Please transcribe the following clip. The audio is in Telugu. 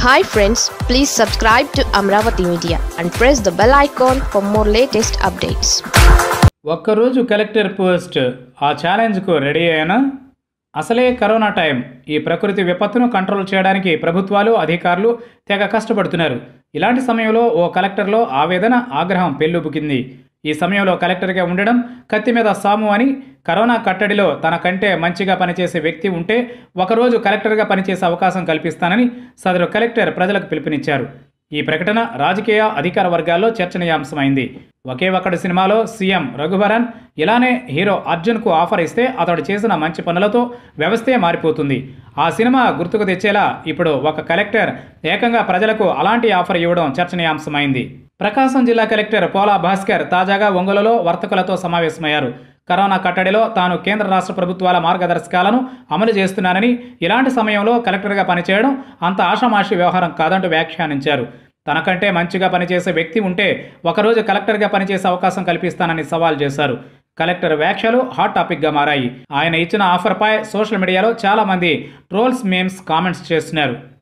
hi friends please subscribe to Amaravati media and press the bell icon for more latest updates ఒక్కరోజు కలెక్టర్ పోస్ట్ ఆ ఛాలెంజ్కు రెడీ అయినా అసలే కరోనా టైం ఈ ప్రకృతి విపత్తును కంట్రోల్ చేయడానికి ప్రభుత్వాలు అధికారులు తెగ కష్టపడుతున్నారు ఇలాంటి సమయంలో ఓ కలెక్టర్లో ఆవేదన ఆగ్రహం పెళ్ళుబుకింది ఈ సమయంలో కలెక్టర్గా ఉండడం కత్తి మీద సాము అని కరోనా కట్టడిలో తన కంటే మంచిగా పనిచేసే వ్యక్తి ఉంటే ఒకరోజు కలెక్టర్గా పనిచేసే అవకాశం కల్పిస్తానని సదరు కలెక్టర్ ప్రజలకు పిలుపునిచ్చారు ఈ ప్రకటన రాజకీయ అధికార వర్గాల్లో చర్చనీయాంశమైంది ఒకే ఒక్కడి సినిమాలో సీఎం రఘువరన్ ఇలానే హీరో అర్జున్కు ఆఫర్ ఇస్తే అతడు చేసిన మంచి పనులతో వ్యవస్థే మారిపోతుంది ఆ సినిమా గుర్తుకు తెచ్చేలా ఇప్పుడు ఒక కలెక్టర్ ఏకంగా ప్రజలకు అలాంటి ఆఫర్ ఇవ్వడం చర్చనీయాంశమైంది ప్రకాశం జిల్లా కలెక్టర్ పోలా భాస్కర్ తాజాగా ఒంగోలులో వర్తకులతో సమావేశమయ్యారు కరోనా కట్టడిలో తాను కేంద్ర రాష్ట్ర ప్రభుత్వాల మార్గదర్శకాలను అమలు చేస్తున్నానని ఇలాంటి సమయంలో కలెక్టర్గా పనిచేయడం అంత ఆషామాషి వ్యవహారం కాదంటూ వ్యాఖ్యానించారు తనకంటే మంచిగా పనిచేసే వ్యక్తి ఉంటే ఒకరోజు కలెక్టర్గా పనిచేసే అవకాశం కల్పిస్తానని సవాల్ చేశారు కలెక్టర్ వ్యాఖ్యలు హాట్ టాపిక్గా మారాయి ఆయన ఇచ్చిన ఆఫర్పై సోషల్ మీడియాలో చాలామంది ట్రోల్స్ మేమ్స్ కామెంట్స్ చేస్తున్నారు